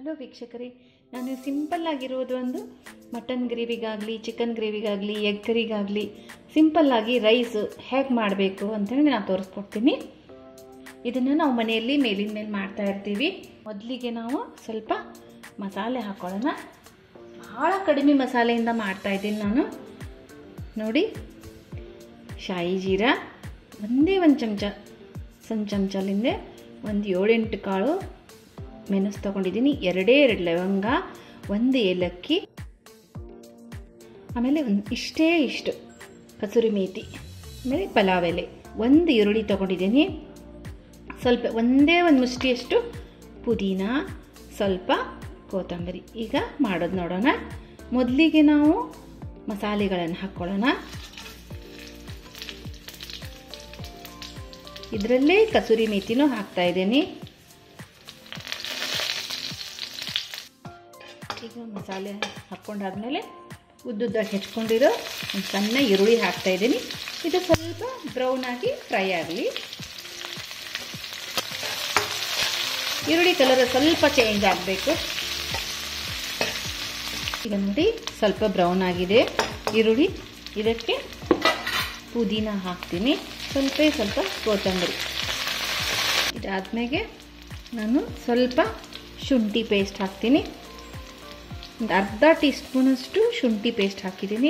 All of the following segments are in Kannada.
ಹಲೋ ವೀಕ್ಷಕರೇ ನಾನು ಸಿಂಪಲ್ ಆಗಿರೋದು ಒಂದು ಮಟನ್ ಗ್ರೇವಿಗಾಗಲಿ ಚಿಕನ್ ಗ್ರೇವಿಗಾಗಲಿ ಎಗ್ ಕರಿಗಾಗಲಿ ಸಿಂಪಲ್ಲಾಗಿ ರೈಸ್ ಹೇಗೆ ಮಾಡಬೇಕು ಅಂತೇಳಿ ನಾನು ತೋರಿಸ್ಕೊಡ್ತೀನಿ ಇದನ್ನು ನಾವು ಮನೆಯಲ್ಲಿ ಮೇಲಿನ ಮೇಲೆ ಮಾಡ್ತಾ ಇರ್ತೀವಿ ಮೊದಲಿಗೆ ನಾವು ಸ್ವಲ್ಪ ಮಸಾಲೆ ಹಾಕೊಳ್ಳೋಣ ಭಾಳ ಕಡಿಮೆ ಮಸಾಲೆಯಿಂದ ಮಾಡ್ತಾ ಇದ್ದೀನಿ ನಾನು ನೋಡಿ ಶಾಯಿ ಜೀರಾ ಒಂದೇ ಒಂದು ಚಮಚ ಸಣ್ಣ ಚಮಚಲಿಂದೆ ಒಂದು ಏಳೆಂಟು ಕಾಳು ಮೆಣಸು ತೊಗೊಂಡಿದ್ದೀನಿ ಎರಡೇ ಎರಡು ಲವಂಗ ಒಂದು ಏಲಕ್ಕಿ ಆಮೇಲೆ ಒಂದು ಇಷ್ಟೇ ಇಷ್ಟು ಕಸೂರಿ ಮೇಥಿ ಆಮೇಲೆ ಪಲಾವ್ ಎಲೆ ಒಂದು ಈರುಳ್ಳಿ ತೊಗೊಂಡಿದ್ದೀನಿ ಸ್ವಲ್ಪ ಒಂದೇ ಒಂದು ಮುಷ್ಟಿಯಷ್ಟು ಪುದೀನ ಸ್ವಲ್ಪ ಕೊತ್ತಂಬರಿ ಈಗ ಮಾಡೋದು ನೋಡೋಣ ಮೊದಲಿಗೆ ನಾವು ಮಸಾಲೆಗಳನ್ನು ಹಾಕ್ಕೊಳ್ಳೋಣ ಇದರಲ್ಲೇ ಕಸೂರಿ ಮೇಥಿನೂ ಹಾಕ್ತಾ ಇದ್ದೀನಿ ಈಗ ಮಸಾಲೆ ಹಾಕ್ಕೊಂಡಾದ್ಮೇಲೆ ಉದ್ದುದ್ದಾಗಿ ಹೆಚ್ಕೊಂಡಿರೋ ಒಂದು ಸಣ್ಣ ಈರುಳ್ಳಿ ಹಾಕ್ತಾ ಇದ್ದೀನಿ ಇದು ಸ್ವಲ್ಪ ಬ್ರೌನ್ ಆಗಿ ಫ್ರೈ ಆಗಲಿ ಈರುಳ್ಳಿ ಕಲರ್ ಸ್ವಲ್ಪ ಚೇಂಜ್ ಆಗಬೇಕು ಈಗ ನೋಡಿ ಸ್ವಲ್ಪ ಬ್ರೌನ್ ಆಗಿದೆ ಈರುಳ್ಳಿ ಇದಕ್ಕೆ ಪುದೀನ ಹಾಕ್ತೀನಿ ಸ್ವಲ್ಪ ಸ್ವಲ್ಪ ಕೊತ್ತಂಬರಿ ಇದಾದ್ಮೇಲೆ ನಾನು ಸ್ವಲ್ಪ ಶುಂಠಿ ಪೇಸ್ಟ್ ಹಾಕ್ತೀನಿ ಒಂದು ಅರ್ಧ ಟೀ ಸ್ಪೂನಷ್ಟು ಶುಂಠಿ ಪೇಸ್ಟ್ ಹಾಕಿದ್ದೀನಿ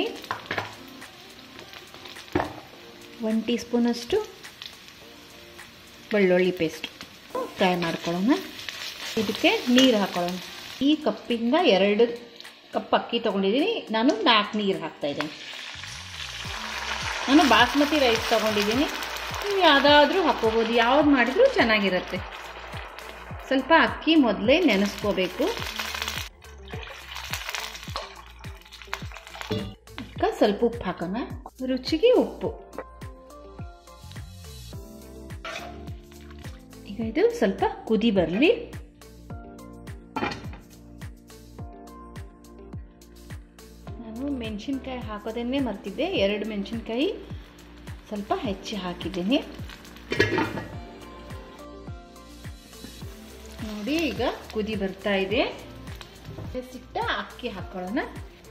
ಒನ್ ಟೀ ಸ್ಪೂನಷ್ಟು ಬೆಳ್ಳುಳ್ಳಿ ಪೇಸ್ಟ್ ಫ್ರೈ ಮಾಡ್ಕೊಳ್ಳೋಣ ಇದಕ್ಕೆ ನೀರು ಹಾಕೊಳ್ಳೋಣ ಈ ಕಪ್ಪಿಂದ ಎರಡು ಕಪ್ ಅಕ್ಕಿ ತೊಗೊಂಡಿದ್ದೀನಿ ನಾನು ನಾಲ್ಕು ನೀರು ಹಾಕ್ತಾಯಿದ್ದೀನಿ ನಾನು ಬಾಸ್ಮತಿ ರೈಸ್ ತೊಗೊಂಡಿದ್ದೀನಿ ನೀವು ಯಾವುದಾದ್ರೂ ಹಾಕ್ಕೋಬೋದು ಯಾವ್ದು ಮಾಡಿದರೂ ಚೆನ್ನಾಗಿರುತ್ತೆ ಸ್ವಲ್ಪ ಅಕ್ಕಿ ಮೊದಲೇ ನೆನೆಸ್ಕೋಬೇಕು ಈಗ ಸ್ವಲ್ಪ ಉಪ್ಪು ಹಾಕೋಣ ರುಚಿಗೆ ಉಪ್ಪು ಈಗ ಇದು ಸ್ವಲ್ಪ ಕುದಿ ಬರಲಿ ನಾನು ಮೆಣಸಿನ್ಕಾಯಿ ಹಾಕೋದನ್ನೇ ಮರ್ತಿದ್ದೆ ಎರಡು ಮೆಣಸಿನ್ಕಾಯಿ ಸ್ವಲ್ಪ ಹೆಚ್ಚಿ ಹಾಕಿದ್ದೀನಿ ನೋಡಿ ಈಗ ಕುದಿ ಬರ್ತಾ ಇದೆ ಸಿಟ್ಟ ಅಕ್ಕಿ ಹಾಕೊಳ್ಳೋಣ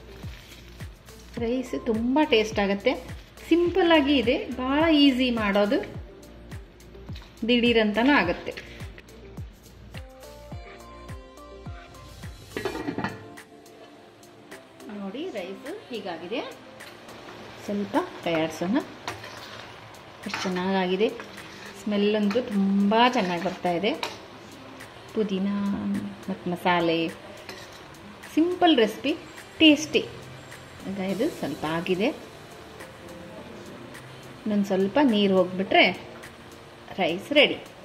ರೈಸ್ ತುಂಬ ಟೇಸ್ಟ್ ಆಗುತ್ತೆ ಸಿಂಪಲ್ಲಾಗಿ ಇದೆ ಭಾಳ ಈಸಿ ಮಾಡೋದು ದಿಢೀರಂತನೂ ಆಗುತ್ತೆ ನೋಡಿ ರೈಸ್ ಹೀಗಾಗಿದೆ ಸ್ವಲ್ಪ ತಯಾರಿಸೋಣ ಎಷ್ಟು ಚೆನ್ನಾಗಾಗಿದೆ ಸ್ಮೆಲ್ಲಂತೂ ತುಂಬ ಚೆನ್ನಾಗಿ ಬರ್ತಾ ಇದೆ ಪುದೀನ ಮತ್ತು ಮಸಾಲೆ ಸಿಂಪಲ್ ರೆಸಿಪಿ ಟೇಸ್ಟಿ ಈಗ ಇದು ಸ್ವಲ್ಪ ಆಗಿದೆ ಇನ್ನೊಂದು ಸ್ವಲ್ಪ ನೀರು ಹೋಗಿಬಿಟ್ರೆ ರೈಸ್ ರೆಡಿ